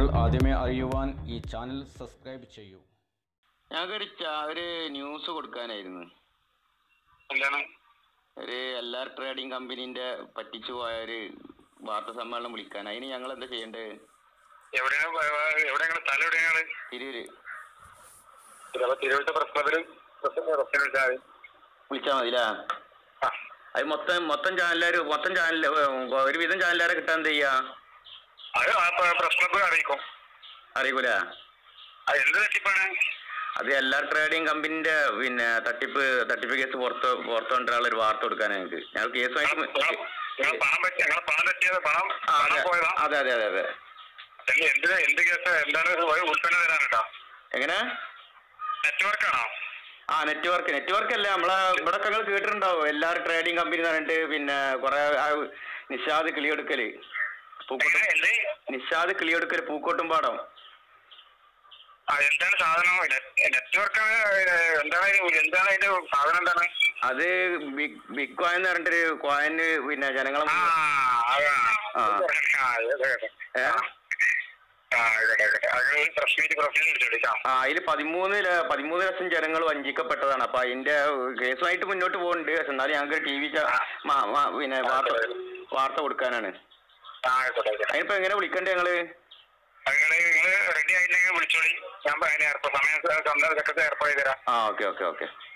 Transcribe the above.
ആദ്യമേ അറിയുവാൻ ഈ ചാനൽ സബ്സ്ക്രൈബ് ചെയ്യൂ ഞങ്ങൾക്കൊരു ചാ- ഒരു ന്യൂസ് കൊടുക്കാനായിരുന്നു എന്താണ് ഒരു എൽ ആർ ട്രേഡിംഗ് കമ്പനീന്റെ പറ്റിച്ചു പോയ ഒരു വാർത്താ സമ്മേളനം വിളിക്കാൻ അതിന് ഞങ്ങൾ എന്താ ചെയ്യേണ്ടത് എവിടെയാണ് എവിടെയാണ് സ്ഥലം എവിടെയാണ് തിരൂര് അപ്പൊ തിരുവനന്തപുരത്തെ പ്രസ് ക്ലബിലും പ്രസ് പ്രസിനെ വിളിച്ചാൽ മതി വിളിച്ചാൽ മതില്ലേ ആ അത് മൊത്തം മൊത്തം ചാനലുകാർ മൊത്തം ചാനൽ ഒരുവിധം ചാനലുകാരെ കിട്ടാൻ എന്താ ചെയ്യാ അത് ആ പ്ര- പ്രസ് ക്ലബ് അറിയിക്കും അറിയൂല അത് എന്ത് തട്ടിപ്പാണ് അത് എൽ ആർ ട്രേഡിംഗ് കമ്പനീന്റെ പിന്നെ തട്ടിപ്പ് തട്ടിപ്പ് കേസ് പുറത്ത് പുറത്തു കൊണ്ടുവരാനുള്ള ഒരു വാർത്ത കൊടുക്കാൻ ഞങ്ങൾക്ക് ഞങ്ങൾ കേസുമായിട്ട് നിങ്ങൾ പണം പറ്റി നിങ്ങൾ പണം പറ്റിയത് പണം ആ, പണം അതെ പോയതാ അതെ അതെ അതെ അതെ എന്ത് എന്ത് എന്ത് കേസ് എന്താണ് ഇത് ഒരു ഉൽപ്പന്നം തരാൻ കേട്ടോ എങ്ങനെ നെറ്റ്വർക്ക് ആണോ ആ നെറ്റ്വർക്ക് നെറ്റ്വർക്ക് അല്ല നമ്മളെ ഇവിടെ നിങ്ങൾ കേട്ടിട്ടുണ്ടാവും എല്ലാവരും ട്രേഡിംഗ് കമ്പനി എന്ന് പറഞ്ഞിട്ട് പിന്നെ കുറെ ആ നിഷാദ് കിളിയെടുക്കല് പൂക്കോട്ടും എങ്ങനെ? എന്ത് നിഷാദ് കിളിയെടുക്കല് പൂക്കോട്ടും പാടം ആ എന്താണ് സാധനം നെറ്റ്വർക്ക് എന്താണ് അതിന് എന്താണ് അതിന്റെ സാധനം എന്താണ് അത് ബിഗ് ബിഗ് കോയിൻ എന്ന് പറഞ്ഞിട്ടൊരു കോയിന് പിന്നെ ജനങ്ങളെ ആ മുന്നിൽ- അതാണ് ആ. ആ അതെ അതെ ഏ? ആ ആയിക്കോട്ടെ ആയിക്കോട്ടെ അത് പ്രസ് മീറ്റ് പ്രസ് മീറ്റ് വിളിച്ചോളിക്കാം ആ അതിൽ പതിമൂന്ന് ല- പതിമൂന്ന് ലക്ഷം ജനങ്ങൾ വഞ്ചിക്കപ്പെട്ടതാണ് അപ്പൊ അതിന്റെ കേസുമായിട്ട് മുന്നോട്ട് പോകുന്നുണ്ട് പക്ഷെ എന്നാലും ഞങ്ങൾക്ക് ടി വി പിന്നെ വാർത്ത വാർത്ത കൊടുക്കാനാണ് ആ ആയിക്കോട്ടെ ആയിക്കോട്ടെ അതിനിപ്പോ എങ്ങനെ വിളിക്കണ്ടേ ഞങ്ങള് നിങ്ങള് നിങ്ങള് റെഡി ആയില്ലെങ്കിൽ വിളിച്ചോളി ഞാൻ അതിന് ഏർപ്പാട് സമയം സ്വന്തം സെക്രട്ടറി ഏർപ്പാട് ചെയ്ത് തരാം ആ ഓക്കെ ഓക്കെ ഓക്കെ